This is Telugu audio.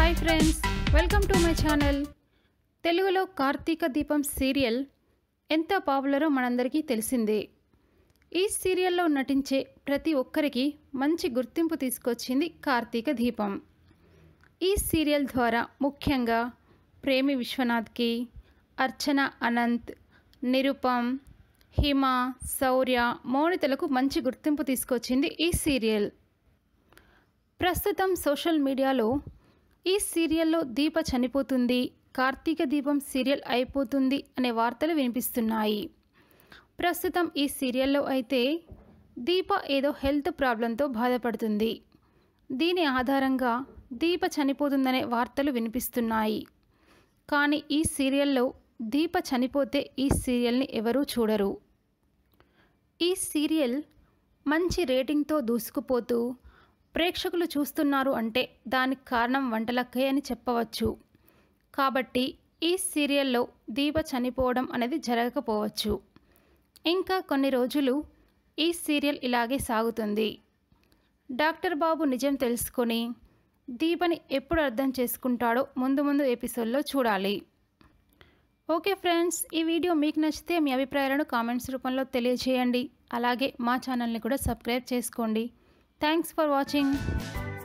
hi friends welcome to my channel తెలుగులో కార్తీక దీపం సీరియల్ ఎంత పాపులరో మనందరికీ తెలిసిందే ఈ సీరియల్లో నటించే ప్రతి ఒక్కరికి మంచి గుర్తింపు తీసుకొచ్చింది కార్తీక దీపం ఈ సీరియల్ ద్వారా ముఖ్యంగా ప్రేమి విశ్వనాథ్కి అర్చన అనంత్ నిరుపమ్ హిమ శౌర్య మౌనితలకు మంచి గుర్తింపు తీసుకొచ్చింది ఈ సీరియల్ ప్రస్తుతం సోషల్ మీడియాలో ఈ సీరియల్లో దీప చనిపోతుంది కార్తీక దీపం సీరియల్ అయిపోతుంది అనే వార్తలు వినిపిస్తున్నాయి ప్రస్తుతం ఈ సీరియల్లో అయితే దీప ఏదో హెల్త్ ప్రాబ్లంతో బాధపడుతుంది దీని ఆధారంగా దీప చనిపోతుందనే వార్తలు వినిపిస్తున్నాయి కానీ ఈ సీరియల్లో దీప చనిపోతే ఈ సీరియల్ని ఎవరూ చూడరు ఈ సీరియల్ మంచి రేటింగ్తో దూసుకుపోతూ ప్రేక్షకులు చూస్తున్నారు అంటే దానికి కారణం వంటలక్కయ్య అని చెప్పవచ్చు కాబట్టి ఈ సీరియల్లో దీప చనిపోవడం అనేది జరగకపోవచ్చు ఇంకా కొన్ని రోజులు ఈ సీరియల్ ఇలాగే సాగుతుంది డాక్టర్ బాబు నిజం తెలుసుకొని దీపని ఎప్పుడు అర్థం చేసుకుంటాడో ముందు ముందు ఎపిసోడ్లో చూడాలి ఓకే ఫ్రెండ్స్ ఈ వీడియో మీకు నచ్చితే మీ అభిప్రాయాలను కామెంట్స్ రూపంలో తెలియజేయండి అలాగే మా ఛానల్ని కూడా సబ్స్క్రైబ్ చేసుకోండి థ్యాంక్స్ ఫర్ వాచింగ్